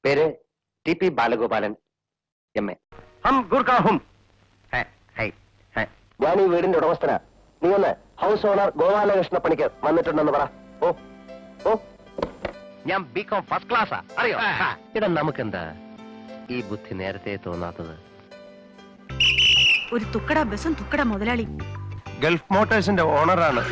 പേര് T P Balagopalan M A ഹം ഗുർഖാ ഹും ഹേ, ഹൈ, ഹേ. ഞാൻ ഈ വീടിന്റെ ഉടമസ്ഥനാ നീ ഒന്ന് ഹൗസ് ഓണർ ഗോപാലകൃഷ്ണ പണിക്കർ വന്നിട്ടുണ്ടെന്ന് പറ ഓ ഓ ഞാൻ ബി കോം ഫസ്റ്റ് ക്ലാസ്സാ അറിയോ ഇടാ നമുക്കെന്താ ഈ ബുദ്ധി നേരത്തെ തോന്നാത്തത് ഒരു തുക്കട ബസും തുക്കട മുതലാളി ഗൾഫ് മോട്ടോഴ്സിന്റെ ഓണറാണ്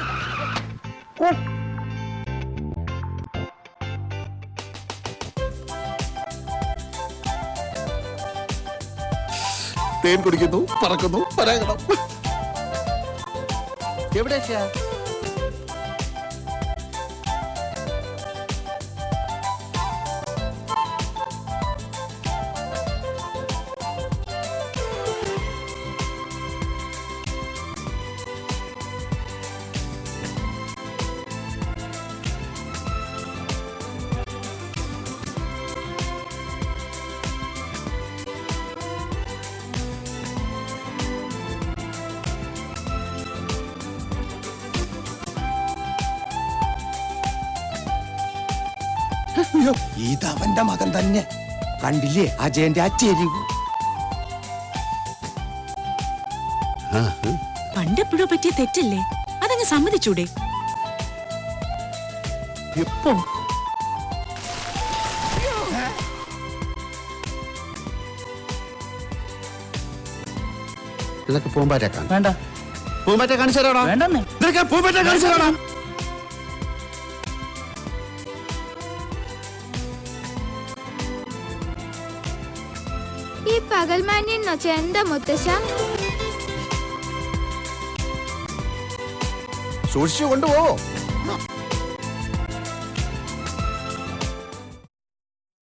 തേൻ കുടിക്കുന്നു പറക്കുന്നു പരാഗണം എവിടേക്കാ അയ്യോ ഇതവന്റെ മകൻ തന്നെ കണ്ടില്ലേ അജയന്റെ ആ ചെരിവ് പണ്ടെപ്പോഴോ പറ്റിയ തെറ്റല്ലേ അതങ്ങ് സമ്മതിച്ചൂടെ എപ്പോ നിനക്ക് പൂമ്പാറ്റ കാണാം വേണ്ട പൂമ്പാറ്റ കാണിച്ചു തരാടാ വേണ്ടെന്നേ നിനക്ക് പൂമ്പാറ്റ കാണിച്ചു തരാടാ ഈ പകൽമാന്യൻ നൊച്ച എന്താ മുത്തശ്ശ സൂക്ഷിച്ചു കൊണ്ടുപോവോ